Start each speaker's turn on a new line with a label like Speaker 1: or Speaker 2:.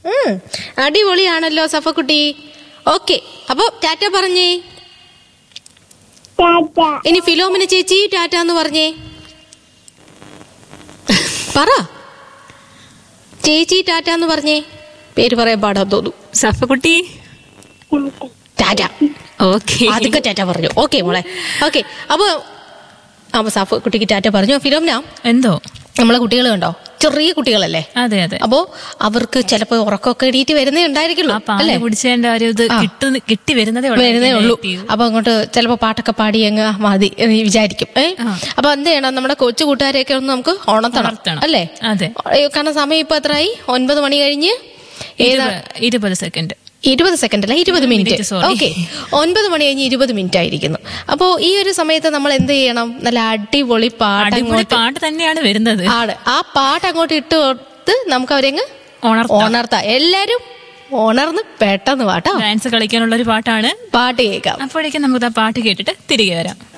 Speaker 1: ഉം, അടിപൊളിയാണല്ലോ സഫക്കുട്ടി ഓക്കെ അപ്പൊ ടാറ്റ പറഞ്ഞേ
Speaker 2: ടാറ്റ
Speaker 1: ഇനി ഫിലോമിന ചേച്ചി ടാറ്റ എന്ന് പറഞ്ഞേ പറ ചേച്ചി ടാറ്റ എന്ന് പറഞ്ഞേ പേര് പറയാൻ പാടാൻ തോന്നും
Speaker 3: സഫക്കുട്ടി
Speaker 2: ടാറ്റ
Speaker 1: ടാറ്റ
Speaker 3: ഓക്കെ
Speaker 1: അതൊക്കെ ടാറ്റ പറഞ്ഞു ഓക്കെ മോളെ ഓക്കെ അപ്പൊ അപ്പൊ സഫ കുട്ടിക്ക് ടാറ്റ പറഞ്ഞു ഫിലോമിന
Speaker 3: എന്തോ
Speaker 1: നമ്മളെ കുട്ടികൾ കണ്ടോ ചെറിയ കുട്ടികളല്ലേ
Speaker 3: അതെ അതെ
Speaker 1: അപ്പോ അവർക്ക് ചിലപ്പോ ഉറക്കമൊക്കെ എണീറ്റ് വരുന്നേ ഉണ്ടായിരിക്കുള്ളൂ
Speaker 3: ആ പാല്
Speaker 1: അല്ലേ
Speaker 3: കുടിച്ചതിന്റെ ഒരു ഇത്
Speaker 1: ആ.
Speaker 3: കിട്ടുന്ന കിട്ടി വരുന്നതേ ഉള്ളൂ
Speaker 1: വരുന്നേ
Speaker 3: അതിന്റെ
Speaker 1: ഉള്ളൂ
Speaker 3: active.
Speaker 1: അപ്പൊ അങ്ങോട്ട് ചിലപ്പോ പാട്ടൊക്കെ പാടി അങ്ങ് മതി എന്ന് വിചാരിക്കും ഏ
Speaker 3: ആ.
Speaker 1: അപ്പൊ എന്ത് ചെയ്യണം നമ്മുടെ കൊച്ചു കൂട്ടുകാരെയൊക്കെ ഒന്ന് നമുക്ക് ഉണർത്തണം
Speaker 3: ഉണർത്തണം.
Speaker 1: അല്ലേ
Speaker 3: അതെ.
Speaker 1: ഏ, കാരണം സമയം ഇപ്പൊ എത്രയായി ഒൻപത് മണി കഴിഞ്ഞ് ഏതാ
Speaker 3: ഇരുപത് ഇരുപത് സെക്കൻഡ്
Speaker 1: ഇരുപത് സെക്കൻഡ് അല്ല ഇരുപത് മിനിറ്റ്
Speaker 3: മിനിറ്റ്, sorry.
Speaker 1: ഓക്കെ ഒൻപത് മണി കഴിഞ്ഞ് ഇരുപത് മിനിറ്റ് ആയിരിക്കുന്നു അപ്പോ ഈ ഒരു സമയത്ത് നമ്മൾ എന്ത് ചെയ്യണം നല്ല അടിപൊളി പാട്ട്
Speaker 3: അടിപൊളി
Speaker 1: അങ്ങോട്ട്
Speaker 3: പാട്ട് തന്നെയാണ് വരുന്നത്
Speaker 1: ആണ് ആ പാട്ട് അങ്ങോട്ട് ഇട്ട് കൊടുത്ത് നമുക്ക് അവരെങ്ങ്
Speaker 3: ഉണർത്താം
Speaker 1: ഉണർത്താം എല്ലാരും ഉണർന്ന് പെട്ടെന്ന് പാട്ടോ
Speaker 3: ഡാൻസ് കളിക്കാനുള്ള ഒരു പാട്ടാണ്
Speaker 1: പാട്ട് കേൾക്കാം
Speaker 3: അപ്പോഴേക്കും നമുക്ക് ആ പാട്ട് കേട്ടിട്ട് തിരികെ വരാം